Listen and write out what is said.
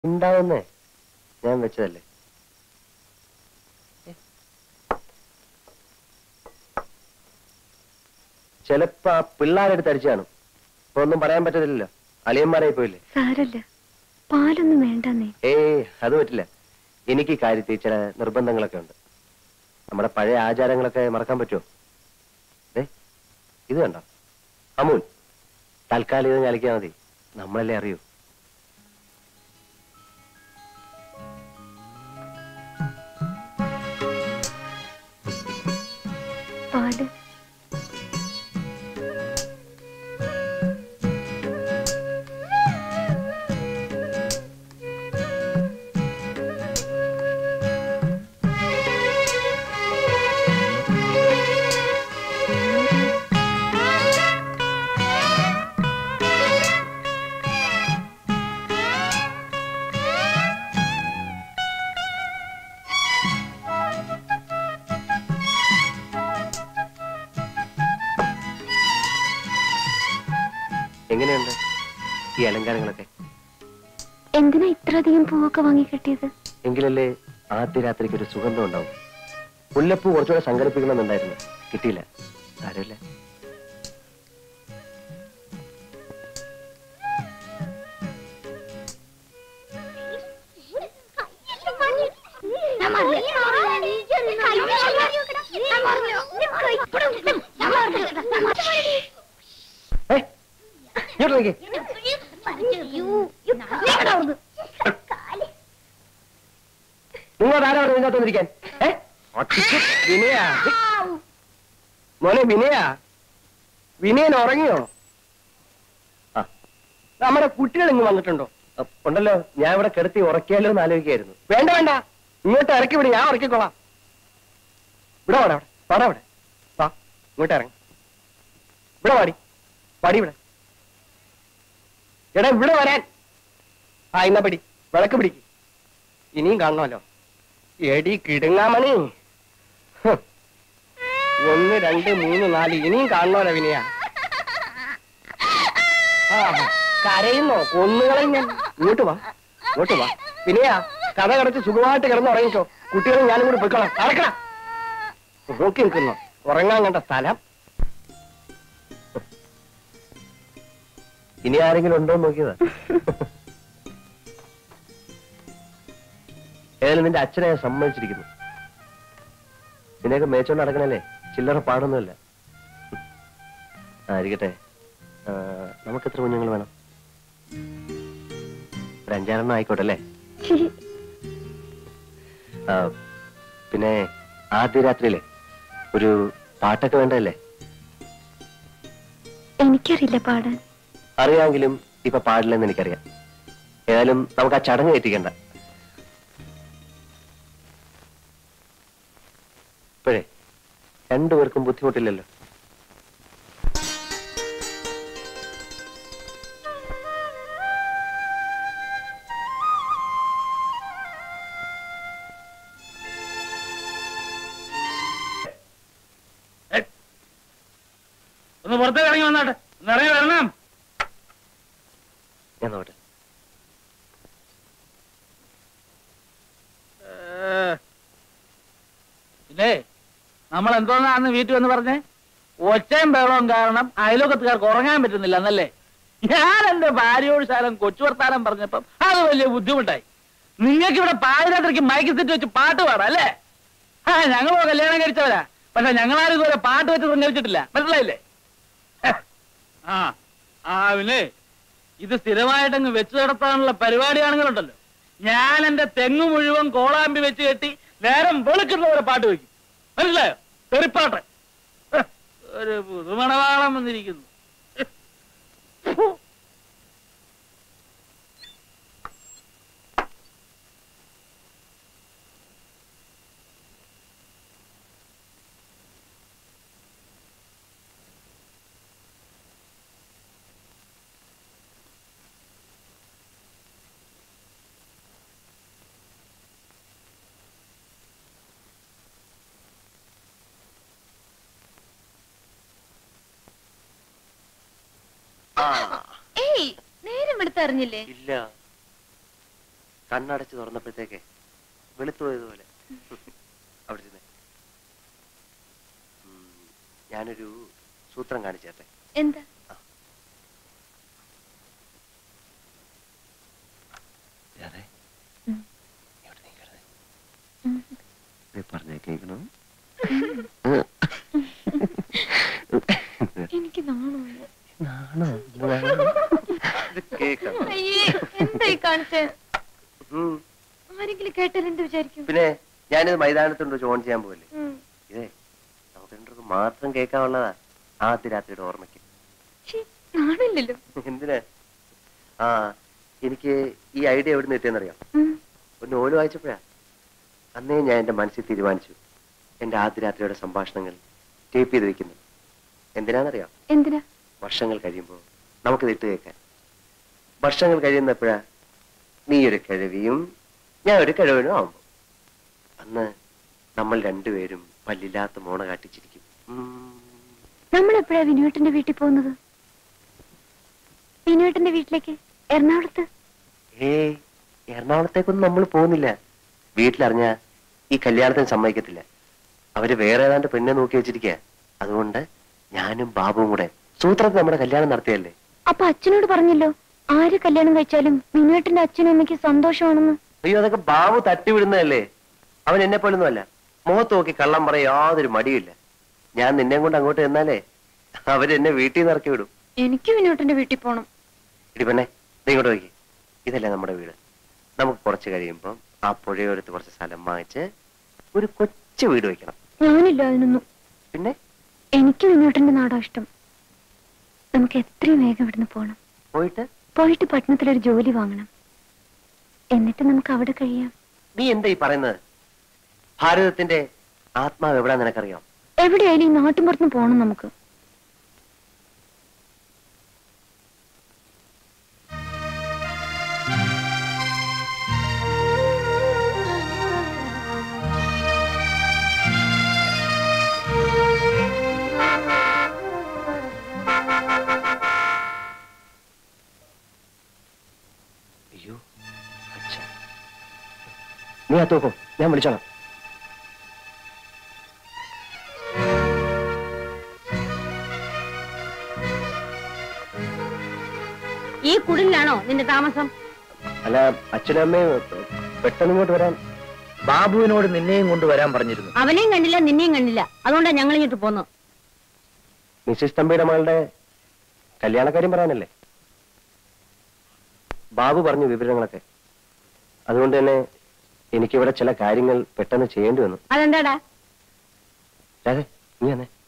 ഉണ്ടാവുന്നേ ഞാൻ വെച്ചതല്ലേ ചിലപ്പോ ആ പിള്ളേരെടുത്ത് അടിച്ചു കാണും ഇപ്പൊ ഒന്നും പറയാൻ പറ്റത്തില്ലല്ലോ അളിയന്മാരായി പോയില്ലേ സാരല്ല പാലൊന്നും വേണ്ടെന്നേ ഏയ് അത് പറ്റില്ല എനിക്ക് ഈ കാര്യത്തിൽ ചില നിർബന്ധങ്ങളൊക്കെ ഉണ്ട് നമ്മുടെ പഴയ ആചാരങ്ങളൊക്കെ മറക്കാൻ പറ്റുമോ ദേ ഇത് കണ്ടോ അമൂൽ തൽക്കാലം ഇത് കളിക്കാൻ മതി നമ്മളല്ലേ അറിയൂ പാല് എങ്ങനെയുണ്ട് ഈ അലങ്കാരങ്ങളൊക്കെ എന്തിനാ ഇത്രയധികം പൂവൊക്കെ വാങ്ങി കിട്ടിയത് എങ്കിലല്ലേ ആദ്യ രാത്രിക്ക് ഒരു സുഗന്ധം ഉണ്ടാവും മുല്ലപ്പൂ കുറച്ചുകൂടെ സംഘടിപ്പിക്കണമെന്നുണ്ടായിരുന്നു കിട്ടിയില്ല സാരമില്ല ഏയ്, ഇങ്ങോട്ട് നോക്കിയേ. നിങ്ങൾ ആരാ പറഞ്ഞു ഇതിനകത്ത് വന്നിരിക്കാൻ ഏ ഒറ്റയ്ക്ക് വിനയാ മോനെ വിനയാ വിനയൻ ഉറങ്ങിയോ ആ നമ്മുടെ കുട്ടികൾ ഇങ്ങ് വന്നിട്ടുണ്ടോ അ, ഉണ്ടല്ലോ ഞാൻ ഇവിടെ കിടത്തി ഉറക്കിയാലോ എന്ന് ആലോചിക്കായിരുന്നു വേണ്ട വേണ്ട ഇങ്ങോട്ട് ഇറക്കി വിടി ഞാൻ ഉറക്കിക്കോളാം ഇവിടെ വാടാ അവിടെ വാടാ അവിടെ വാ ഇങ്ങോട്ട് ഇറങ്ങി ഇവിടെ വാടി വാടി ഇവിടെ എടാ ഇവിടെ വരാൻ ആ ഇന്ന പിടി വിളക്ക് പിടിക്ക് ഇനിയും കാണണമല്ലോ എടി കിടുങ്ങാമണി ഹ്. ഒന്ന് രണ്ട് മൂന്ന് നാല് ഇനിയും കാണണമല്ലോ വിനയ ആ കരയുന്നോ കൊന്നുകളെ ഞാൻ ഇങ്ങോട്ട് വാ ഇങ്ങോട്ട് വാ വിനയ കഥ കടച്ച് സുഖമായിട്ട് കിടന്ന് ഉറങ്ങിക്കോ കുട്ടികളും ഞാനും കൂടി പൊയ്ക്കോളാം അടക്കണം നോക്കി നിൽക്കുന്നോ ഉറങ്ങാൻ കണ്ട സ്ഥലം ഇനി ആരെങ്കിലും ഉണ്ടോ എന്ന് നോക്കിയതാ ഏതായാലും നിന്റെ അച്ഛനെ ഞാൻ സമ്മതിച്ചിരിക്കുന്നു നിന്നെയൊക്കെ മേച്ചോണ്ട് നടക്കണല്ലേ ചില്ലറ പാടൊന്നുമില്ല ആ ഇരിക്കട്ടെ ആ, നമുക്ക് എത്ര കുഞ്ഞുങ്ങൾ വേണം ഒരു അഞ്ചാറെണ്ണം ആയിക്കോട്ടെ അല്ലേ ആ, പിന്നെ ആദ്യ രാത്രിയിലെ ഒരു പാട്ടൊക്കെ വേണ്ടല്ലേ എനിക്കറിയില്ല പാടാൻ അറിയാമെങ്കിലും ഇപ്പൊ പാടില്ലെന്ന് എനിക്കറിയാം ഏതായാലും നമുക്ക് ആ ചടങ്ങ് എത്തിക്കണ്ട ഇപ്പോഴേ രണ്ടുപേർക്കും ബുദ്ധിമുട്ടില്ലല്ലോ ഒന്ന് പുറത്തേക്ക് ഇറങ്ങി വന്നാട്ടെ ഒന്ന് ഇറങ്ങി വരണം ഞാൻ നോട്ടെ ഏ. പിന്നെ നമ്മൾ എന്തോന്നാന്ന് വീട്ടിൽ വന്ന് പറഞ്ഞേ ഒച്ചയും ബഹളവും കാരണം അയലോക്കത്തുകാർക്ക് ഉറങ്ങാൻ പറ്റുന്നില്ല എന്നല്ലേ ഞാൻ എന്റെ ഭാര്യയോട് ശാലം കൊച്ചു വർത്താനം പറഞ്ഞപ്പം അത് വലിയ ബുദ്ധിമുട്ടായി നിങ്ങൾക്ക് ഇവിടെ പാതിരാത്രിക്ക് മയക്കി സെറ്റ് വെച്ച് പാട്ട് പാടാം അല്ലേ ആ ഞങ്ങളോ കല്യാണം കഴിച്ചവരാ പക്ഷെ ഞങ്ങളാരും ഇതുവരെ പാട്ട് വെച്ച് സഞ്ചരിച്ചിട്ടില്ല മനസ്സിലായില്ലേ ഹെ. ആ ആ പിന്നെ ഇത് സ്ഥിരമായിട്ടങ്ങ് വെച്ചു നടത്താനുള്ള പരിപാടിയാണെങ്കിലുണ്ടല്ലോ ഞാൻ എന്റെ തെങ്ങ് മുഴുവൻ കോളാമ്പി വെച്ച് കെട്ടി നേരം വെളുക്കുന്നവരെ പാട്ട് വെക്കും മനസ്സിലായോ തെറിപ്പാട്ട് ഹ്, ഒരു പുതുമണവാളം വന്നിരിക്കുന്നു ഫു. ഏയ് നേരം എടുത്തറിഞ്ഞില്ലേ ഇല്ല കണ്ണടച്ച് തുറന്നപ്പോഴത്തേക്ക് വെളുത്തുപോയതുപോലെ അവിടെ ഇരുന്നേ ഉം, ഞാനൊരു സൂത്രം കാണിച്ചേട്ടെ എന്താ അതെ ഉം. ഇങ്ങോട്ട് നീങ്ങരുത്. ഉം. ഇത് പറഞ്ഞേ കേൾക്കണോ എനിക്ക് നാണമില്ല നാണോ ഇത് കേൾക്കണം അയ്യേ എന്തായി കാണിച്ചേ ഉം. ആരെങ്കിലും കേട്ടാൽ എന്ത് വിചാരിക്കും പിന്നെ ഞാനിത് മൈതാനത്തുണ്ട് വെച്ച് ഓൺ ചെയ്യാൻ പോകല്ലേ ഉം. ഇതേ നമുക്ക് രണ്ടുപേർക്കും മാത്രം കേൾക്കാനുള്ളതാ ആദ്യ രാത്രിയുടെ ഓർമ്മയ്ക്ക് ശ്ശേ, നാണില്ലല്ലോ എന്തിനാ ആ എനിക്ക് ഈ ഐഡിയ എവിടെ നിന്ന് കിട്ടിയെന്നറിയാം ഉം. ഒരു നോവൽ വായിച്ചപ്പോഴാ അന്നേ ഞാൻ എന്റെ മനസ്സിൽ തീരുമാനിച്ചു എന്റെ ആദ്യ രാത്രിയുടെ സംഭാഷണങ്ങൾ ടേപ്പ് ചെയ്ത് വെക്കുന്നു എന്തിനാണെന്നറിയാം എന്തിനാ വർഷങ്ങൾ കഴിയുമ്പോൾ നമുക്കിത് ഇട്ട് കേൾക്കാൻ വർഷങ്ങൾ കഴിയുന്നപ്പോഴാ നീ ഒരു കിഴവിയും ഞാൻ ഒരു കിഴവനും ആവുമ്പോ അന്ന് നമ്മൾ രണ്ടുപേരും പല്ലില്ലാത്ത മോണ കാട്ടിച്ചിരിക്കും ഉം. നമ്മൾ എപ്പോഴാ വിനുവേട്ടന്റെ വീട്ടിൽ പോകുന്നത് വിനുവേട്ടന്റെ വീട്ടിലേക്ക് എറണാകുളത്ത് ഏയ് എറണാകുളത്തേക്കൊന്നും നമ്മൾ പോകുന്നില്ല വീട്ടിലറിഞ്ഞ ഈ കല്യാണത്തിന് സമ്മതിക്കത്തില്ല അവര് വേറെ ഏതാണ്ട് പെണ്ണെ നോക്കി വെച്ചിരിക്കുക അതുകൊണ്ട് ഞാനും ബാബുവും കൂടെ സൂത്രത്തിൽ നമ്മുടെ കല്യാണം നടത്തിയല്ലേ അപ്പൊ അച്ഛനോട് പറഞ്ഞല്ലോ ആര് കല്യാണം കഴിച്ചാലും വിനുവേട്ടന്റെ അച്ഛനും അമ്മയ്ക്ക് സന്തോഷമാണെന്ന് അയ്യോ അതൊക്കെ ബാബു തട്ടിവിടുന്നതല്ലേ അവൻ എന്നെ പോലൊന്നുമല്ല മുഖത്ത് നോക്കി കള്ളം പറയാൻ യാതൊരു മടിയില്ല ഞാൻ നിന്നെ കൊണ്ട് അങ്ങോട്ട് ചെന്നാലേ അവരെന്നെ വീട്ടിൽ നിന്ന് ഇറക്കി വിടും എനിക്ക് വിനുവേട്ടന്റെ വീട്ടിൽ പോണം ഇടി പെണ്ണെ നീ ഇങ്ങോട്ട് നോക്കി ഇതല്ലേ നമ്മുടെ വീട് നമുക്ക് കുറച്ച് കഴിയുമ്പം ആ പുഴയോരത്ത് കുറച്ച് സ്ഥലം വാങ്ങിച്ച് ഒരു കൊച്ചു വീട് വെക്കണം ഞാനില്ല അതിനൊന്നും പിന്നെ എനിക്ക് വിനുവേട്ടന്റെ നാടാ ഇഷ്ടം നമുക്ക് എത്രയും വേഗം ഇവിടുന്ന് പോണം പോയിട്ട് പോയിട്ട് പട്ടണത്തിലൊരു ജോലി വാങ്ങണം എന്നിട്ട് നമുക്ക് അവിടെ കഴിയാം നീ എന്താ ഈ പറയുന്നത് ഭാരതത്തിന്റെ ആത്മാവ് എവിടാ നിനക്കറിയാം എവിടെയായാലും ഈ നാട്ടിൻപുറത്ത് പോണം നമുക്ക് അയ്യോ അച്ഛാ നീ ആ തോക്കും ഞാൻ വിളിച്ചോളാം ഈ കുടിലാണോ നിന്റെ താമസം അല്ല അച്ഛനും അമ്മയും പെട്ടെന്ന് ഇങ്ങോട്ട് വരാൻ ബാബുവിനോട് നിന്നെയും കൊണ്ടുവരാൻ പറഞ്ഞിരുന്നു അവനെയും കണ്ടില്ല നിന്നെയും കണ്ടില്ല അതുകൊണ്ടാ ഞങ്ങൾ ഇങ്ങോട്ട് പോന്നു മിസ്സിസ് തമ്പിയുടെ മകളുടെ കല്യാണക്കാര്യം പറയാനല്ലേ ബാബു പറഞ്ഞു വിവരങ്ങളൊക്കെ അതുകൊണ്ട് തന്നെ എനിക്കിവിടെ ചില കാര്യങ്ങൾ പെട്ടെന്ന് ചെയ്യേണ്ടി വന്നു അതെന്താടാ രാധേ നീ വന്നേ